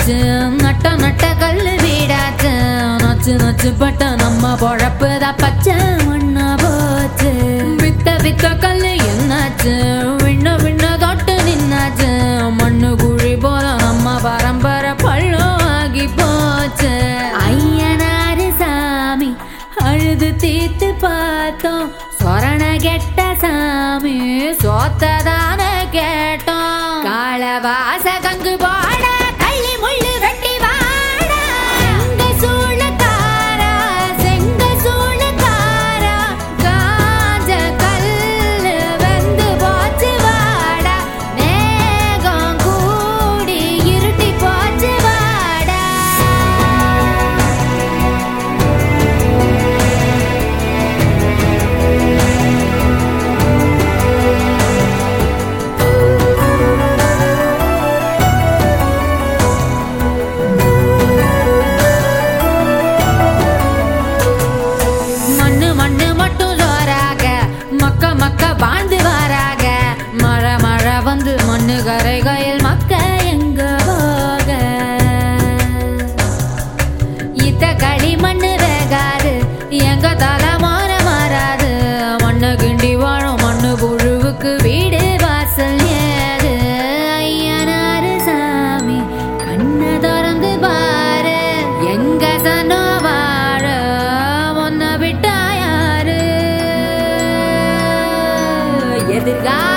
வீடாச்சு நட்ட நட்ட கல்லு வீடாச்சு நச்சு நச்சு பட்ட நம்ம பொழப்புதான் பச்சை மண்ணா போச்சு வித்த வித்த கல்லு என்னாச்சு விண்ண விண்ண தொட்டு நின்னாச்சு மண்ணு குழி போல நம்ம பரம்பரை பள்ளம் ஆகி போச்சு ஐயனாரு சாமி அழுது தீத்து பார்த்தோம் சொரண கெட்ட சாமி சோத்ததான கேட்டோம் காலவாச கங்கு போட கள்ளி முள்ளு வெட்டி வாட செங்க சூளக்காரா செங்க சூளக்காரா காஞ்ச கல்லு வெந்து போச்சு வாடா மேகம் கூடி இருட்டி போச்சு வாடா மண்ணு மண்ணு மட்டும் ஜோராக மக்க மக்க வாழ்ந்து வாராக மழை மழை வந்து மண்ணு கரைகையில் மக்க எங்க போக இத்த களி மண்ணு வேகாது எங்க தலைமான மாறாது மண்ணு கிண்டி வாழும் மண்ணு புழுவுக்கு வீடு வாசல் ஏது ஐயனாரு சாமி கண்ணை திறந்து பாரு எங்க சனோ வாழ முன்ன விட்டா யாரு எதிர்கால